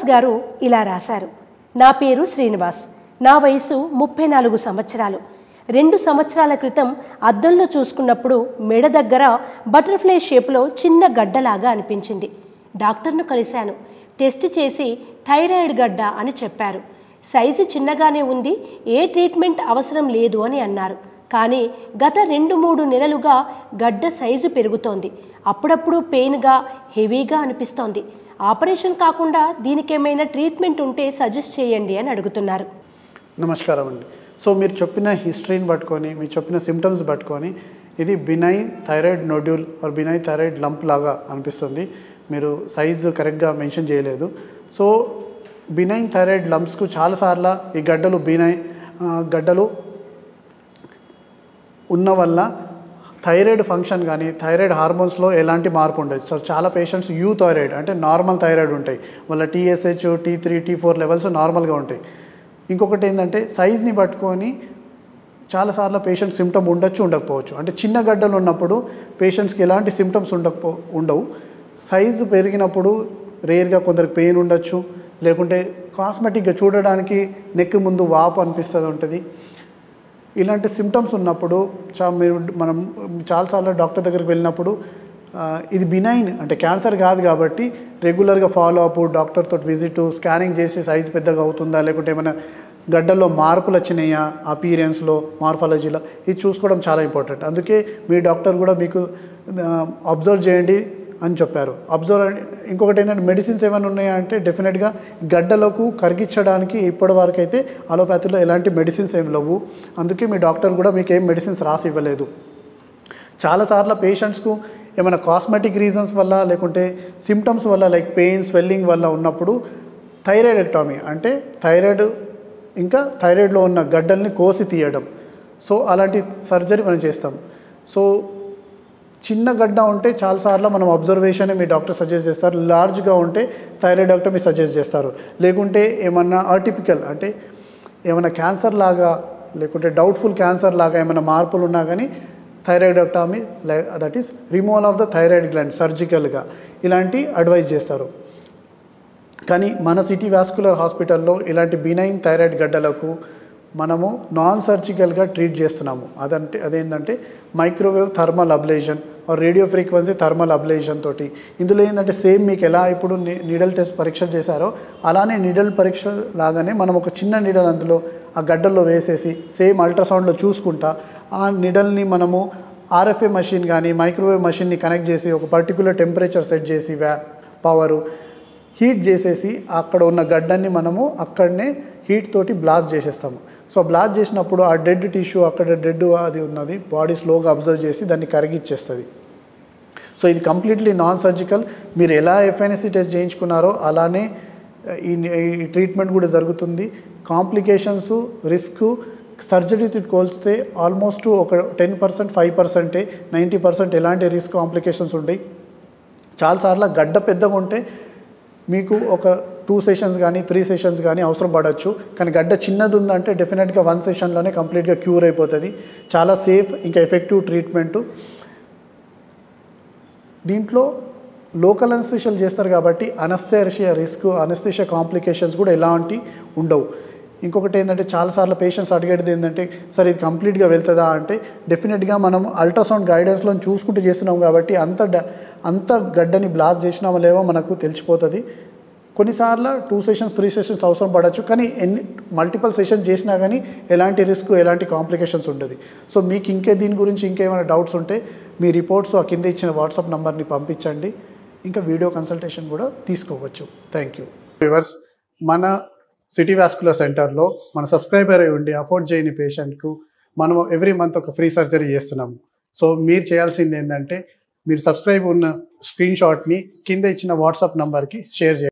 గారు ఇలా రాశారు నా పేరు శ్రీనివాస్ నా వయసు ముప్పై నాలుగు సంవత్సరాలు రెండు సంవత్సరాల క్రితం అద్దంలో చూసుకున్నప్పుడు మెడ దగ్గర బటర్ఫ్లై షేప్లో చిన్న గడ్డలాగా అనిపించింది డాక్టర్ను కలిశాను టెస్ట్ చేసి థైరాయిడ్ గడ్డ అని చెప్పారు సైజు చిన్నగానే ఉంది ఏ ట్రీట్మెంట్ అవసరం లేదు అని అన్నారు కానీ గత రెండు మూడు నెలలుగా గడ్డ సైజు పెరుగుతోంది అప్పుడప్పుడు పెయిన్గా హెవీగా అనిపిస్తోంది ఆపరేషన్ కాకుండా దీనికేమైనా ట్రీట్మెంట్ ఉంటే సజెస్ట్ చేయండి అని అడుగుతున్నారు నమస్కారం అండి సో మీరు చెప్పిన హిస్టరీని పట్టుకొని మీరు చెప్పిన సిమ్టమ్స్ పట్టుకొని ఇది benign thyroid nodule or benign thyroid lump లాగా అనిపిస్తుంది మీరు సైజు కరెక్ట్గా మెన్షన్ చేయలేదు సో బినైన్ థైరాయిడ్ లంప్స్కు చాలాసార్లు ఈ గడ్డలు బినై ఆ, గడ్డలు ఉన్న వల్ల థైరాయిడ్ ఫంక్షన్ కానీ థైరాయిడ్ హార్మోన్స్లో ఎలాంటి మార్పు ఉండదు సో చాలా పేషెంట్స్ యూ థైరాయిడ్ అంటే నార్మల్ థైరాయిడ్ ఉంటాయి వాళ్ళ TSH T three T four levels నార్మల్గా ఉంటాయి ఇంకొకటి ఏంటంటే సైజ్ని పట్టుకొని చాలాసార్లు పేషెంట్ సిమ్టమ్ ఉండొచ్చు ఉండకపోవచ్చు అంటే చిన్న గడ్డలు ఉన్నప్పుడు పేషెంట్స్కి ఎలాంటి సిమ్టమ్స్ ఉండకపో ఉండవు సైజు పెరిగినప్పుడు రేర్గా కొందరికి పెయిన్ ఉండొచ్చు లేకుంటే కాస్మెటిక్గా చూడడానికి నెక్ ముందు వాపు అనిపిస్తుంది ఉంటుంది ఇలాంటి సిమ్టమ్స్ ఉన్నప్పుడు చా మీరు మనం చాలాసార్లు డాక్టర్ దగ్గరికి వెళ్ళినప్పుడు ఆ, ఇది బినైన్ అంటే క్యాన్సర్ కాదు కాబట్టి రెగ్యులర్గా ఫాలో అప్ డాక్టర్ తోటి విజిట్ స్కానింగ్ చేసి సైజ్ పెద్దగా అవుతుందా లేకుంటే ఏమైనా గడ్డల్లో మార్పులు వచ్చినాయా అపీరియన్స్లో మార్ఫాలజీలో ఇది చూసుకోవడం చాలా ఇంపార్టెంట్ అందుకే మీ డాక్టర్ కూడా మీకు అబ్జర్వ్ చేయండి అని చెప్పారు అబ్జర్వ్ ఇంకొకటి ఏంటంటే మెడిసిన్స్ ఏమైనా ఉన్నాయా అంటే డెఫినెట్గా గడ్డలకు కరిగించడానికి ఇప్పటి వరకు అయితే అలోపతిలో ఎలాంటి మెడిసిన్స్ ఏం లేవు అందుకే మీ డాక్టర్ కూడా మీకు ఏం మెడిసిన్స్ రాసి ఇవ్వలేదు చాలాసార్లు పేషెంట్స్కు ఏమైనా కాస్మెటిక్ రీజన్స్ వల్ల లేకుంటే సిమ్టమ్స్ వల్ల లైక్ పెయిన్ స్వెల్లింగ్ వల్ల ఉన్నప్పుడు థైరాయిడెక్టామీ అంటే థైరాయిడ్ ఇంకా థైరాయిడ్లో ఉన్న గడ్డల్ని కోసి తీయడం సో అలాంటి సర్జరీ మనం చేస్తాం సో చిన్న గడ్డ ఉంటే చాలాసార్లు మనం అబ్జర్వేషన్ మీ డాక్టర్ సజెస్ట్ చేస్తారు లార్జ్గా ఉంటే థైరాయిడెక్టమీ సజెస్ట్ చేస్తారు లేకుంటే ఏమన్నా ఆర్టిపికల్ అంటే ఏమైనా క్యాన్సర్ లాగా లేకుంటే డౌట్ఫుల్ క్యాన్సర్ లాగా ఏమైనా మార్పులు ఉన్నా కానీ thyroidectomy that is removal of the thyroid gland సర్జికల్గా ఇలాంటి అడ్వైజ్ చేస్తారు కానీ మన సిటీ వాస్కులర్ హాస్పిటల్లో ఇలాంటి బినైన్ థైరాయిడ్ గడ్డలకు మనము నాన్ సర్జికల్గా ట్రీట్ చేస్తున్నాము అదంటే అదేంటంటే microwave thermal ablation or radio frequency thermal ablation తోటి ఇందులో ఏంటంటే సేమ్ మీకు ఎలా ఇప్పుడు నీడల్ టెస్ట్ పరీక్ష చేశారో అలానే నీడల్ పరీక్ష లాగానే మనం ఒక చిన్న నీడల్ అందులో ఆ గడ్డల్లో వేసేసి సేమ్ అల్ట్రాసౌండ్లో చూసుకుంటా ఆ నీడల్ని మనము ఆర్ఎఫ్ఏ మషిన్ కానీ మైక్రోవేవ్ మషిన్ని కనెక్ట్ చేసి ఒక పర్టికులర్ టెంపరేచర్ సెట్ చేసి వ్యా పవరు హీట్ చేసేసి అక్కడ ఉన్న గడ్డన్ని మనము అక్కడనే హీట్ తోటి బ్లాస్ట్ చేసేస్తాము సో బ్లాస్ట్ చేసినప్పుడు ఆ డెడ్ టిష్యూ అక్కడ డెడ్ అది ఉన్నది బాడీ స్లోగా అబ్జర్వ్ చేసి దాన్ని కరిగిచ్చేస్తుంది సో ఇది కంప్లీట్లీ నాన్ సర్జికల్ మీరు ఎలా ఎఫ్ఎన్ఎస్సి టెస్ట్ చేయించుకున్నారో అలానే ఈ ఈ ట్రీట్మెంట్ కూడా జరుగుతుంది కాంప్లికేషన్స్ రిస్క్ సర్జరీతో కోల్స్తే ఆల్మోస్ట్ ఒక టెన్ పర్సెంట్ ఫైవ్ పర్సెంటే నైంటీ పర్సెంట్ ఎలాంటి రిస్క్ కాంప్లికేషన్స్ ఉంటాయి చాలాసార్లు గడ్డ పెద్దగా ఉంటే మీకు ఒక టూ సెషన్స్ కానీ త్రీ సెషన్స్ కానీ అవసరం పడవచ్చు కానీ గడ్డ చిన్నది ఉందంటే డెఫినెట్గా వన్ సెషన్లోనే కంప్లీట్గా క్యూర్ అయిపోతుంది చాలా సేఫ్ ఇంకా ఎఫెక్టివ్ ట్రీట్మెంటు దీంట్లో లోకల్ అనస్థిషియాలు చేస్తారు కాబట్టి అనస్థేషియా రిస్క్ అనస్థిషియా కాంప్లికేషన్స్ కూడా ఎలాంటి ఉండవు ఇంకొకటి ఏంటంటే చాలాసార్లు పేషెంట్స్ అడిగేది ఏంటంటే సార్ ఇది కంప్లీట్గా వెళ్తుందా అంటే డెఫినెట్గా మనం అల్ట్రాసౌండ్ గైడెన్స్లో చూసుకుంటూ చేస్తున్నాం కాబట్టి అంత డ అంత గడ్డని బ్లాస్ట్ చేసినామో లేవో మనకు తెలిసిపోతుంది కొన్నిసార్లు టూ సెషన్స్ త్రీ సెషన్స్ అవసరం పడవచ్చు కానీ ఎన్ని మల్టిపల్ సెషన్స్ చేసినా కానీ ఎలాంటి రిస్క్ ఎలాంటి కాంప్లికేషన్స్ ఉండదు సో మీకు ఇంకే దీని గురించి ఇంకేమైనా డౌట్స్ ఉంటే మీ రిపోర్ట్స్ ఆ కింద ఇచ్చిన వాట్సాప్ నెంబర్ని పంపించండి ఇంకా వీడియో కన్సల్టేషన్ కూడా తీసుకోవచ్చు థ్యాంక్ యూ వివర్స్ మన సిటీ వాస్కులర్ సెంటర్లో మన సబ్స్క్రైబర్ అయి ఉండి అఫోర్డ్ చేయని పేషెంట్కు మనం ఎవ్రీ మంత్ ఒక ఫ్రీ సర్జరీ చేస్తున్నాము సో మీరు చేయాల్సింది ఏంటంటే మీరు సబ్స్క్రైబ్ ఉన్న స్క్రీన్ షాట్ని కింద ఇచ్చిన వాట్సాప్ నంబర్కి షేర్ చేయండి